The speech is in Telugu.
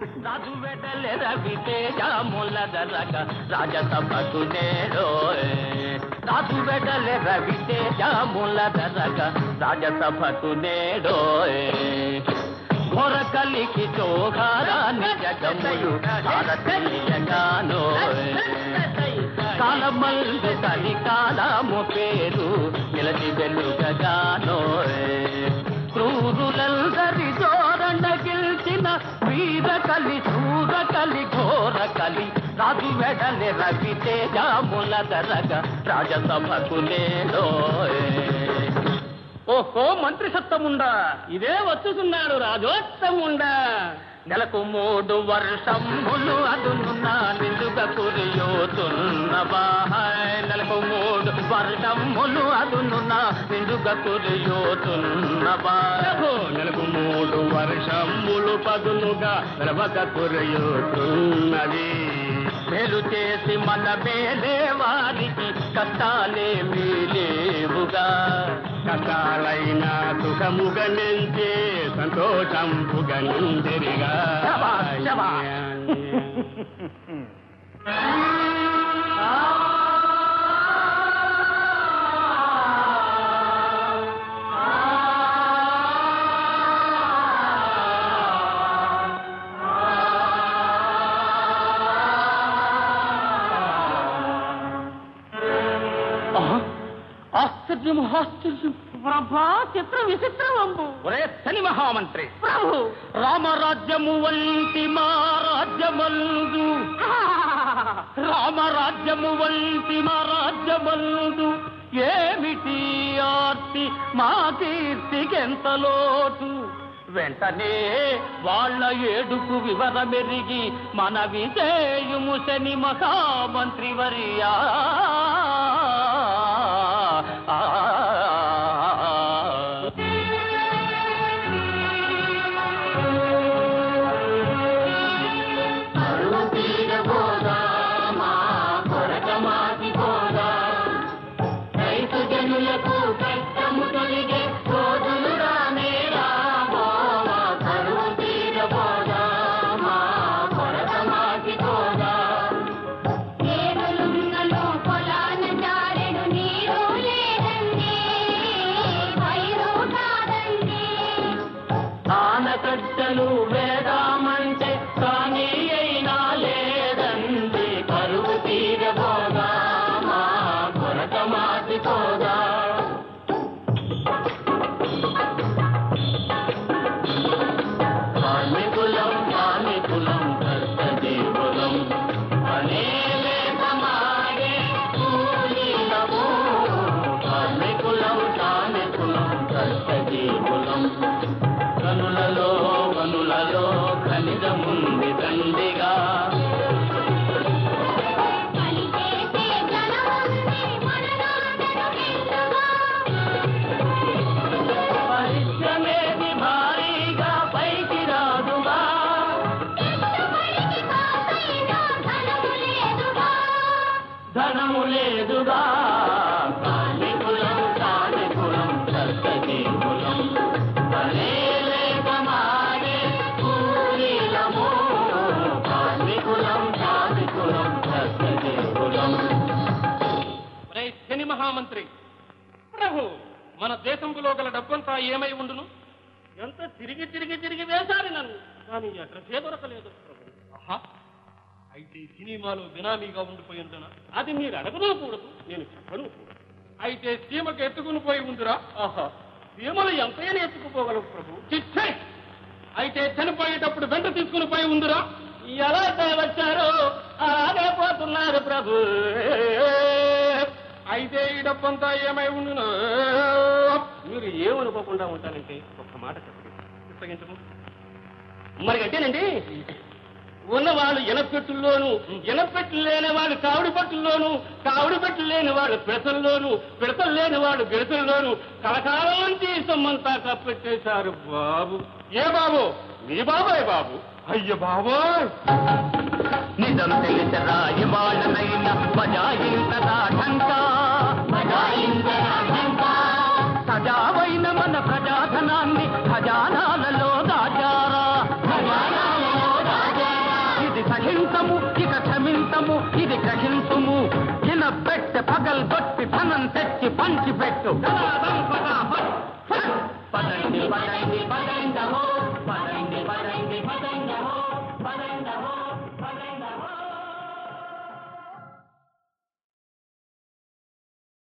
రాజు వెడలె రవి తేజముల దరగ రాజసభకు నేడోయ్ రాజు వెడలె రవి తేజముల దరగ రాజసభకు నేడోయ్ ఘోర కలికి చోహారాన్ని జగములు భారతీయగానోయ్ కాలమందు కలి కాలము పేరు నిలచి వెలుగగానోయ్ క్రూరులందరి జోరణ గెలిచిన వీర కలి శూర కలి ఘోర కలి రాజు వెడలె రవి తేజముల దరగ రాజసభకు నేడోయ్ ఓహో మంత్రి సత్తముండా ఇదే వచ్చుతున్నాడు రాజోత్తముండా నెలకు మూడు వర్షములు అదునున్న నిండుగా కురియోతున్నవా నెలకు మూడు వర్షములు అదునున్న నిండుగా కురియోతున్నవా నెలకు మూడు వర్షములు పదునుగా రవక కురియోతున్నది మేలు చేసి మన మేలే వారికి కష్టాలేమీ లేవుగా కష్టాలైన సుఖముగా నించే సంతోషంపుగా నిందిరిగా ఆశ్చర్యము ఆశ్చర్యం ప్రభా చిత్ర విచిత్రమంబు ఒరే శని మహామంత్రి ప్రభు రామరాజ్యము వంటి మా రాజ్యమందు రామరాజ్యము వంటి మా రాజ్యమందు ఏమిటి ఆర్తి మా కీర్తికెంత లోటు వెంటనే వాళ్ళ ఏడుపు వివరమెరిగి మన విజయము శని మహామంత్రి వర్యా రైతు జనులకు కష్టము తొలిగే రోజులు రానే రాబోవా కరువు తీరబోదా మా కొరత మాసిపోదా ఏనులున్నను పొలాన జారెడు నీరు లేదండి పైరు కాదండి ఆనకట్టలు వేదామంటే కానీ అయినా లేదండి కరువు తీరబోగా మా కొరత మాసిపోగా కార్మికులం కార్మికులం కష్టజీవులం అనేలే సమాగే కూలీలము కార్మికులం కార్మికులం కష్టజీవులం కనులలో కనులలో ఖనిజముంది దండిగా కలిసేసే జనముంది మననాటను మెండుగా పరిశ్రమేది భారీగా పైకి రాదుగా పెట్టుబడికి కాసైనా ధనము లేదుగా ధనము లేదుగా కార్మికులం కార్మికులం కష్టజీవులం అనేలే సమాగే కూలీలము కార్మికులం కార్మికులం కష్టజీవులం శని మహామంత్రి ప్రభు మన దేశంలో గల డబ్బంతా ఏమై ఉండును ఎంత తిరిగి తిరిగి తిరిగి వేశారు నన్ను కానీ అడ్రస్సే దొరకలేదు ప్రభు ఆహా అయితే సినిమాలో బినామీగా ఉండిపోయి ఉందనా అది మీరు అడగనకూడదు నేను చెప్పను కూడా అయితే సీమకు ఎత్తుకుని పోయి ఉందిరా ఆహా సీమలు ఎంతైనా ఎత్తుకుపోగలవు ప్రభు చిచ్చే అయితే చనిపోయేటప్పుడు వెంట తీసుకుని పోయి ఉందిరా ఎలా వచ్చారో అలాగే పోతున్నారు ప్రభు అయితే ఈ డబ్బంతా ఏమై ఉండును మీరు ఏమనుకోకుండా ఉంటానంటే ఒక్క మాట చెప్పండి విస్తగించము మరి అంటేనండి ఉన్నవాళ్ళు ఎనపెట్టుల్లోను ఎనపెట్లు లేని వాళ్ళు కావుడి పట్టుల్లోను కావుడి పట్టు లేని వాళ్ళు పిడతల్లోను పిడతలు లేని వాళ్ళు బిడతల్లోను కలకాలం సొమ్మంతా కప్పెట్టేశారు బాబు ఏ బాబు మీ బాబాయ్ బాబు అయ్య బాబోయ్ నిజం తెలిసరా ఇవాళనైనా బజాయించరా ఢంకా బజాయించరా ఢంకా సజావైన మన ప్రజాధనాన్ని ఖజానాలలో దాచారా ఖజానాలలో దాచారా ఇది గ్రహింపుము చిన్న పెట్టె పగల్ కొట్టి ధనం తెచ్చి పంచి పెట్టు పదండి పదండి పదండహో పదండి పదండి పదండహో పదండహో పదండి